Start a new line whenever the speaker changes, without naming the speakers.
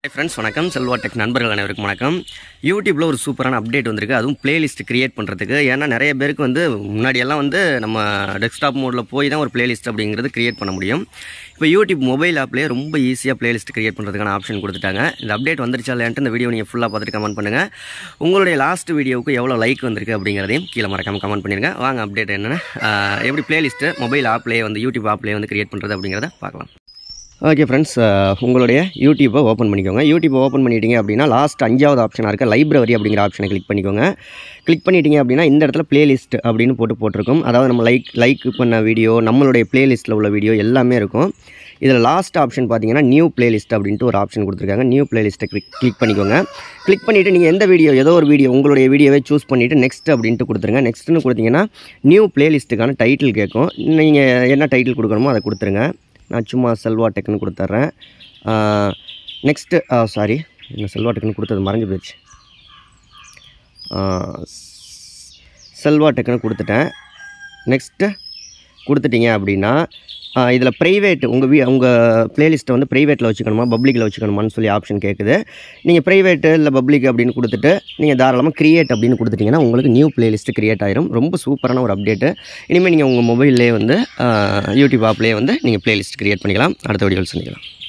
friends வணக்கம் Selva tech நண்பர்கள் அனைவருக்கும் வணக்கம் யூடியூப்பில் ஒரு சூப்பரான அப்டேட் வந்திருக்கு அதுவும் பிளேலிஸ்ட் கிரியேட் பண்ணுறதுக்கு ஏன்னா நிறைய பேருக்கு வந்து முன்னாடியெல்லாம் வந்து நம்ம டெஸ்க்டாப் மோடில் போய் தான் ஒரு பிளேலிஸ்ட் அப்படிங்கிறது கிரியேட் பண்ண முடியும் இப்போ யூடியூப் மொபைல் ஆப்லேயே ரொம்ப ஈஸியாக பிளேலிஸ்ட் கிரியேட் பண்ணுறதுக்கான ஆப்ஷன் கொடுத்துட்டாங்க இந்த அப்டேட் வந்துருச்சா இல்லையான்ட்டு இந்த வீடியோ நீங்கள் ஃபுல்லாக பார்த்துட்டு கமெண்ட் பண்ணுங்கள் உங்களுடைய லாஸ்ட் வீடியோவுக்கு எவ்வளோ லைக் வந்திருக்கு அப்படிங்கிறதையும் கீழே மறக்காமல் கமெண்ட் பண்ணிடுங்க வாங்க அப்டேட் என்னென்ன ஆஹ், எப்படி பிளேலிஸ்ட்டு மொபைல் ஆப்லேயே வந்து யூடியூப் ஆப்லேயே வந்து கிரியேட் பண்ணுறது அப்படிங்கிறத பார்க்கலாம் ஓகே ஃப்ரெண்ட்ஸ் உங்களுடைய யூடியூப்பை ஓப்பன் பண்ணிக்கோங்க யூடியூப்பை ஓப்பன் பண்ணிட்டீங்க அப்படின்னா லாஸ்ட் அஞ்சாவது ஆப்ஷனாக இருக்க லைப்ரரி அப்படிங்கிற ஆப்ஷனை கிளிக் பண்ணிக்கோங்க கிளிக் பண்ணிட்டீங்க அப்படின்னா இந்த இடத்துல பிளேலிஸ்ட் அப்படின்னு போட்டு போட்டிருக்கும் அதாவது நம்ம லைக் லைக் பண்ண வீடியோ நம்மளுடைய பிளேலிஸ்ட்டில் உள்ள வீடியோ எல்லாமே இருக்கும் இதில் லாஸ்ட் ஆப்ஷன் பார்த்தீங்கன்னா நியூ பிளேலிஸ்ட் அப்படின்ட்டு ஒரு ஆப்ஷன் கொடுத்துருக்காங்க நியூ பிளேலிஸ்ட்டை கிளிக் கிளிக் பண்ணிக்கோங்க கிளிக் பண்ணிவிட்டு நீங்கள் எந்த வீடியோ ஏதோ ஒரு வீடியோ உங்களுடைய வீடியோவை சூஸ் பண்ணிவிட்டு நெக்ஸ்ட் அப்படின்ட்டு கொடுத்துருங்க நெக்ஸ்ட்னு கொடுத்தீங்கன்னா நியூ பிளேலிஸ்ட்டுக்கான டைட்டில் கேட்கும் நீங்கள் என்ன டைட்டில் கொடுக்கணுமோ அதை கொடுத்துருங்க நான் சும்மா செல்வா டெக்னு கொடுத்துட்றேன் நெக்ஸ்ட்டு சாரி நான் செல்வா டெக்னு கொடுத்தது மறைஞ்சு போயிடுச்சு ஆ, செல்வா டெக்னு கொடுத்துட்டேன் நெக்ஸ்ட்டு கொடுத்துட்டீங்க அப்படின்னா இதில் ப்ரைவேட் உங்கள் வீ உங்கள் பிளேலிஸ்ட்டை வந்து ப்ரைவேட்டில் வச்சுக்கணுமா பப்ளிக்கில் வச்சுக்கணுமான்னு சொல்லி ஆப்ஷன் கேட்குது நீங்கள் ப்ரைவேட்டு இல்லை பப்ளிக் அப்படின்னு கொடுத்துட்டு நீங்கள் தாராளமாக கிரியேட் அப்படின்னு கொடுத்துட்டிங்கன்னா உங்களுக்கு நியூ பிளேலிஸ்ட் கிரியேட் ஆயிரும் ரொம்ப சூப்பரான ஒரு அப்டேட்டு இனிமேல் நீங்கள் உங்கள் மொபைல்லே வந்து ஆ, யூடியூப் ஆப்லேயே வந்து நீங்கள் பிளேலிஸ்ட் கிரியேட் பண்ணிக்கலாம் அடுத்த வீடியோவில் சந்திக்கலாம்